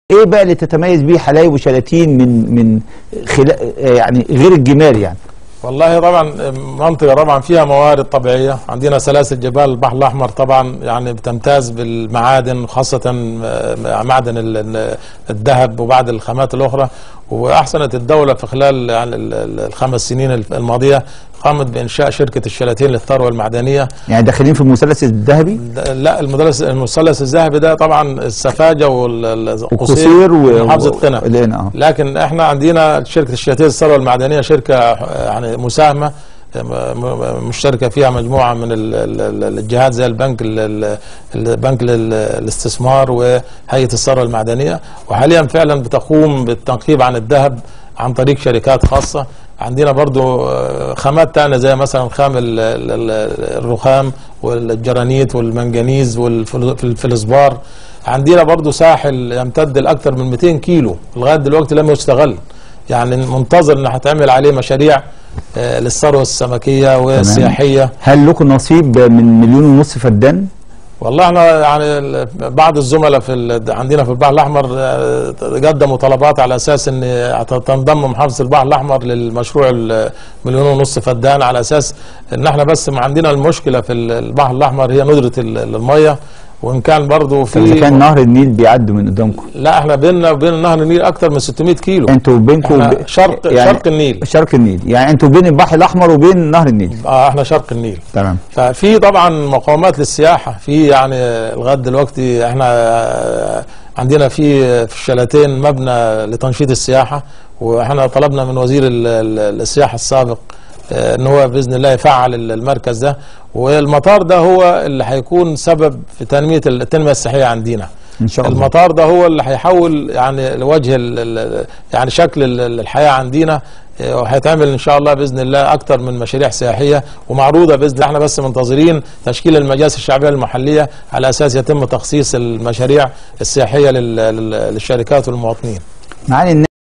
ايه بقى اللي تتميز بيه حلايب وشلاتين من من خلا يعني غير الجمال يعني والله طبعا منطقة طبعا فيها موارد طبيعية عندنا سلاسل جبال البحر الأحمر طبعا يعني بتمتاز بالمعادن خاصة معدن ال- ال- الذهب وبعض الخامات الأخرى وأحسنت الدولة في خلال يعني ال- ال- الخمس سنين الماضية قامت بإنشاء شركة الشلاتين للثروة المعدنية يعني داخلين في المثلث الذهبي لا المدرس المثلث الذهبي ده طبعا السفاجة والقصير وقصير و- ومحافظة و- قنا القنا، اه. لكن احنا عندنا شركة الشلاتين للثروة المعدنية شركة يعني مساهمة م- م- مشتركة فيها مجموعة من ال- ال- ال- الجهات زي البنك ال- ال- البنك لل- الاستثمار وهيئة الثروة المعدنية وحاليا فعلا بتقوم بالتنقيب عن الذهب عن طريق شركات خاصة عندنا برضو آه، خامات تانية زي مثلا خام ال- ال- ال- الرخام والجرانيت والمنجنيز والفلزبار عندنا برضو ساحل يمتد لأكثر من 200 كيلو لغاية دلوقتي لم يستغل يعني منتظر ان هتعمل عليه مشاريع آه، للثروة السمكية والسياحية هل لكم نصيب من مليون ونص فدان؟ والله احنا يعني ال- بعض الزملاء في ال- عندنا في البحر الاحمر آه، قدموا طلبات على اساس ان تنضم محافظه البحر الاحمر للمشروع المليون ونص فدان على اساس ان احنا بس ما عندنا المشكله في ال- البحر الاحمر هي ندره ال- الميه وان كان برضه طب اذا في كان نهر النيل بيعدي من قدامكم لا احنا بيننا وبين نهر النيل اكثر من 600 كيلو انتوا بينكم احنا شرق شرق النيل شرق النيل يعني انتوا بين البحر الاحمر وبين نهر النيل اه احنا شرق النيل تمام ففي طبعا مقومات للسياحه في يعني لغايه دلوقتي احنا آه، عندنا في في الشلاتين مبنى لتنشيط السياحه واحنا طلبنا من وزير ال- ال- السياحه السابق آه، ان هو باذن الله يفعل ال- المركز ده والمطار ده هو اللي هيكون سبب في تنميه التنميه السياحيه عندنا ان شاء الله المطار ده هو اللي هيحول يعني لوجه ال- ال- يعني شكل ال- الحياه عندنا آه، وهيتعمل ان شاء الله باذن الله اكثر من مشاريع سياحيه ومعروضه باذن الله احنا بس منتظرين تشكيل المجالس الشعبيه المحليه على اساس يتم تخصيص المشاريع السياحيه لل- لل- للشركات والمواطنين معالي النائب